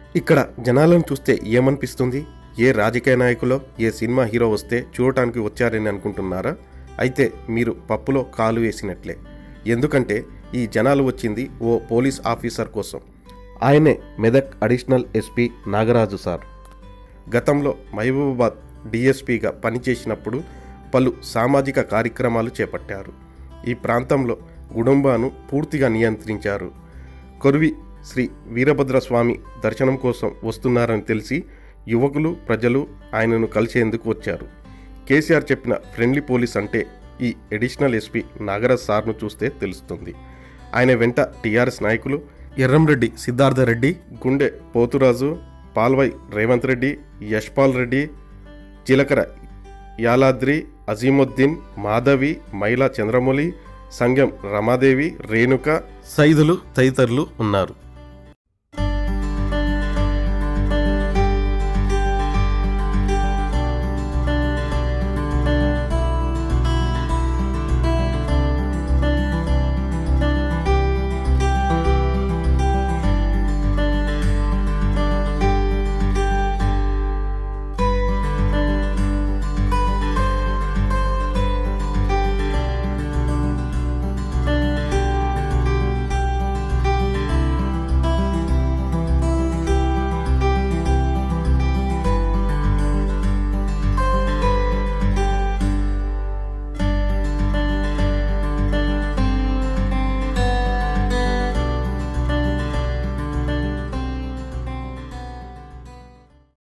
ఇక్కడ జనాలను చూస్తే ఏమనిపిస్తుంది ఏ రాజకీయ నాయకులో ఏ సినిమా హీరో వస్తే చూడటానికి వచ్చారని అనుకుంటున్నారా అయితే మీరు పప్పులో కాలు వేసినట్లే ఎందుకంటే ఈ జనాలు వచ్చింది ఓ పోలీస్ ఆఫీసర్ కోసం ఆయనే Medak additional SP Nagaraju sir గతంలో మహబూబాబాద్ డిఎస్పీగా పనిచేసినప్పుడు పలు సామాజిక కార్యక్రమాలు చేపట్టారు ఈ ప్రాంతంలో గుడుంబాను పూర్తిగా నియంత్రించారు కొరివి శ్రీ వీరభద్రస్వామి దర్శనం కోసం వస్తున్నారని తెలిసి యువకులు ప్రజలు ఆయనను కలిసేందుకు వచ్చారు కేసీఆర్ చెప్పిన ఫ్రెండ్లీ పోలీస్ అంటే ఈ అడిషనల్ ఎస్పీ నాగరాజ్ సార్ను చూస్తే తెలుస్తుంది ఆయన వెంట టీఆర్ఎస్ నాయకులు ఎర్రంరెడ్డి సిద్ధార్థ రెడ్డి గుండె పోతురాజు పాల్వై రేవంత్ రెడ్డి యశ్పాల్ రెడ్డి చిలకర యాలాద్రి అజీముద్దీన్ మాధవి మైలా చంద్రమౌళి సంగం రమాదేవి రేణుక సైదులు తదితరులు ఉన్నారు